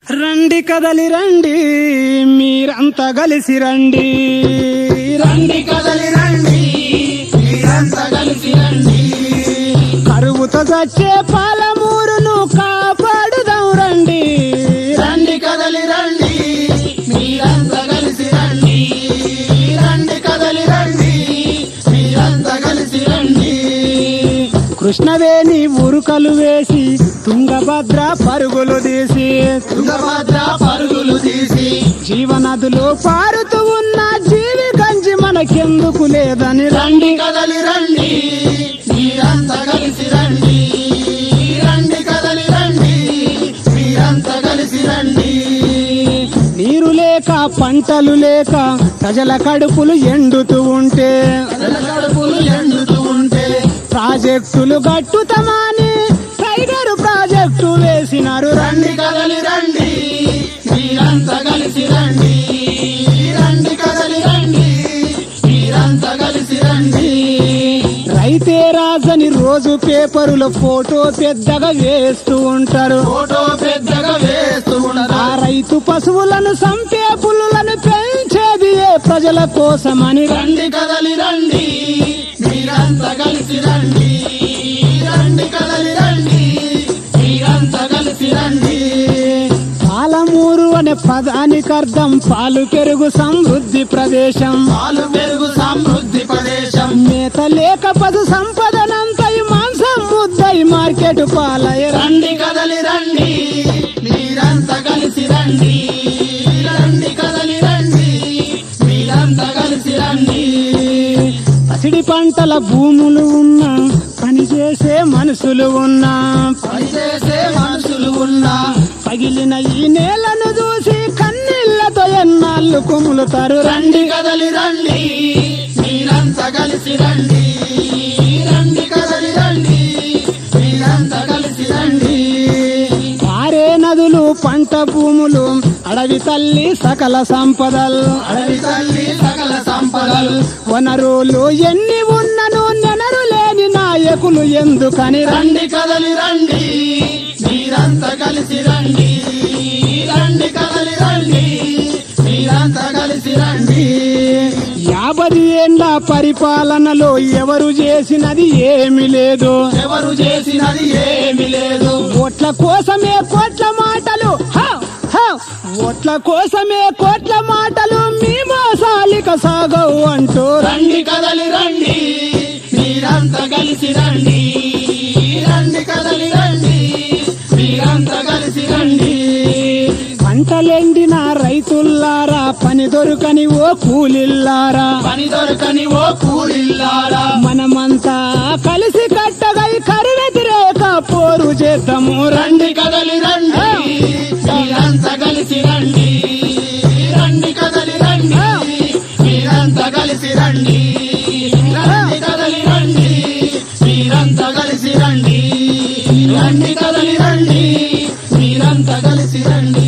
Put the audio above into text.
రండి కదలి రండి మీరంతా కలిసి రండి రండి కదలి రండి మీరంతా కలిసి రండి కరువుతో చచ్చే పాలమూరును కాపాడుదాం రండి రండి కదలి రండి మీరంతా కలిసి రండి రండి కదలి రండి మీరంతా కలిసి రండి కృష్ణవేణి ఉరుకలు వేసి తుంగభద్ర పరుగులు తీసి తుంగభద్ర పరుగులు తీసి జీవనదులు పారుతూ ఉన్న జీవి గంజి మనకెందుకు లేదని రండి రండి కదలి రండి మీరంతా కలిసి రండి రండి కదలి రండి మీరంతా కలిసి రండి నీరు లేక పంటలు లేక ప్రజల కడుపులు ఎండుతూ ఉంటే ప్రజల కడుపులు ఎండుతూ ఉంటే ప్రాజెక్టులు గట్టుతమాని టైగర్ ప్రాజెక్టు వేసినారు రండి రండి కదలి రండి మీరంతా కలిసి రండి రండి కదలి రండి మీరంతా కలిసి రండి రైతే రాజని రోజు పేపరులో ఫోటో పెద్దగా వేస్తూ ఉంటారు ఫోటో పెద్దగా వేస్తూ ఆ ఉండరా రైతు పశువులను సంపే పుల్లులను పెంచేది ఏ ప్రజల కోసమని రండి రండి కదలి రండి మీరంతా కలిసి రండి రండి కదలి రండి మీరంతా కలిసి రండి పాలమూరు అనే పదానికి అర్థం పాలు పెరుగు సమృద్ధి ప్రదేశం పాలు పెరుగు సమృద్ధి ప్రదేశం మేత లేక పశు సంపదనంతై మాంసం ముద్దై మార్కెట్ పాలయ రండి కదలి రండి మీరంతా కలిసి రండి రండి కదలి రండి మీరంతా కలిసి రండి పసిడి పంటల భూములు ఉన్నా పని చేసే మనుషులు ఉన్నా పనిచేసే మనుషులు ఉన్నా పగిలిన ఈ నేలను చూసి కన్నీళ్లతో ఎన్నాళ్ళు కుములుతారు రండి రండి కదలి రండి మీరంతా కలిసి రండి రండి కదలి రండి మీరంతా కలిసి రండి పారే నదులు పంట భూములు అడవి తల్లి సకల సంపదలు అడవి తల్లి సకల సంపదలు వనరులు ఎన్ని ఉన్నను నెనరు లేని నాయకులు ఎందుకని రండి రండి కదలి రండి మీరంతా కలిసి రండి రండి కదలి రండి మీరంతా కలిసి రండి యాభై ఏండ్ల పరిపాలనలో ఎవరు చేసినది ఏమీ లేదు ఎవరు చేసినది ఏమి లేదు ఓట్ల కోసమే కోట్ల మాటలు హ! హ! ఓట్ల కోసమే కోట్ల మాటలు మీ మోసాలిక సాగవు అంటూ రండి కదలి రండి మీరంతా కలిసి రండి రండి కదలి రండి మీరంతా కలిసి రండి పంటలెండిన రైతుల్లారా పని దొరకని ఓ కూలిల్లారా పని దొరకని ఓ కూలిల్లారా మనమంతా కలిసి కట్టగై కరువెతిరేక పోరు చేద్దాము రండి రండి కదలి రండి మీరంతా కలిసి రండి రండి కదలి రండి మీరంతా కలిసి రండి రండి కదలి రండి మీరంతా కలిసి రండి రండి కదలి రండి మీరంతా కలిసి రండి